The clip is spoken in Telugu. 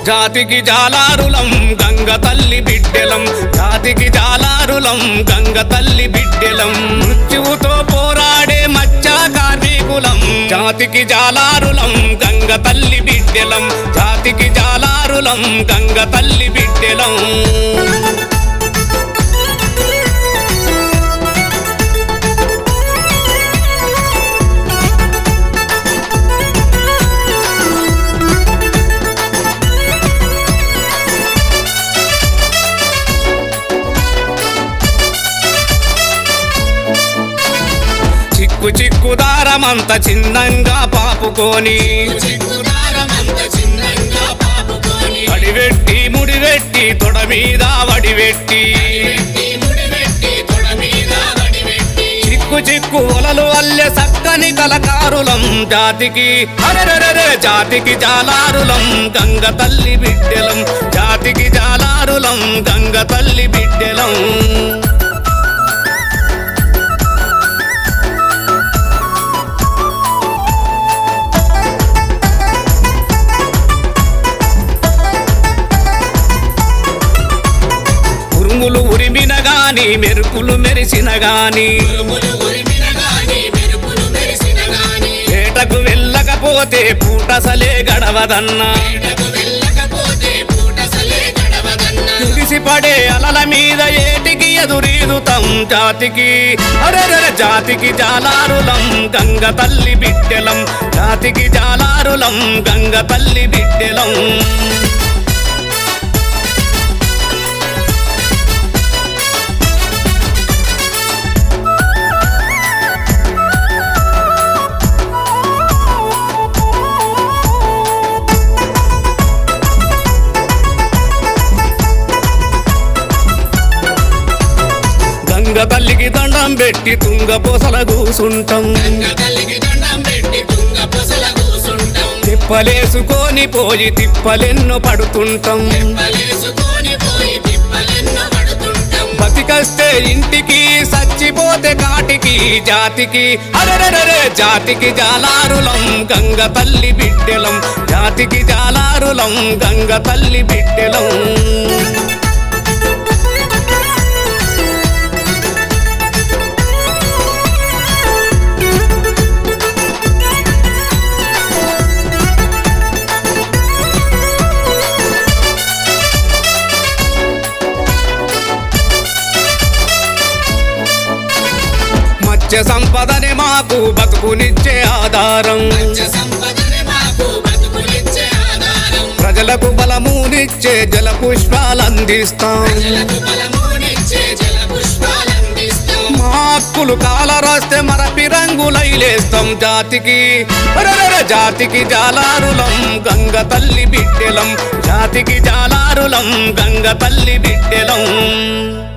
జాతికి జాలారులం గంగ తల్లి బిడ్డెలం జాతికి జాలారులం గంగ తల్లి బిడ్డెలం మృత్యువుతో పోరాడే మత్స్య కార్మికులం జాతికి జాలారులం గంగ తల్లి బిడ్డెలం జాతికి జాలారులం గంగ తల్లి బిడ్డెలం చిక్కు చిక్కు దారమంత చిన్నంగా పాపుకొని అడివెట్టి ముడివెట్టి తొడ మీద వడివెట్టి చిక్కు చిక్కు ఒలలు అల్లె సక్కని కలకారులం జాతికి అరెరెరెరె జాతికి జాలారులం గంగ తల్లి బిడ్డెలం జాతికి జాలారులం గంగ తల్లి బిడ్డెలం ఉరుములు ఉరిమిన గాని మెరుపులు మెరిసిన గాని వేటకు వెళ్ళకపోతే పూటసలే గడవదన్నా తుడిసి పడే అలల మీద ఏటికి ఎదురీదుతాం జాతికి అరెరెర జాతికి జాలారులం గంగ తల్లి బిడ్డెలం జాతికి జాలారులం గంగ తల్లి బిడ్డెలం గంగ తల్లికి దండం పెట్టి తుంగ పొసల కూసుంటాం తిప్పలేసుకొని పోయి తిప్పలెన్నో పడుతుంటాం బతికస్తే ఇంటికి సచ్చిపోతే కాటికి జాతికి అరెరెరెరే జాతికి జాలారులం గంగ తల్లి బిడ్డెలం జాతికి జాలారులం గంగ తల్లి బిడ్డెలం మత్స్య సంపదనే మాకు బతుకునిచ్చే ఆధారం ప్రజలకు బలమునిచ్చే జల పుష్పాలందిస్తాం మా హక్కులు కాలరాస్తే మరపి రంగులైలేస్తాం జాతికి అరెరెరె జాతికి జాలారులం గంగ తల్లి బిడ్డెలం జాతికి జాలారులం గంగ తల్లి బిడ్డెలం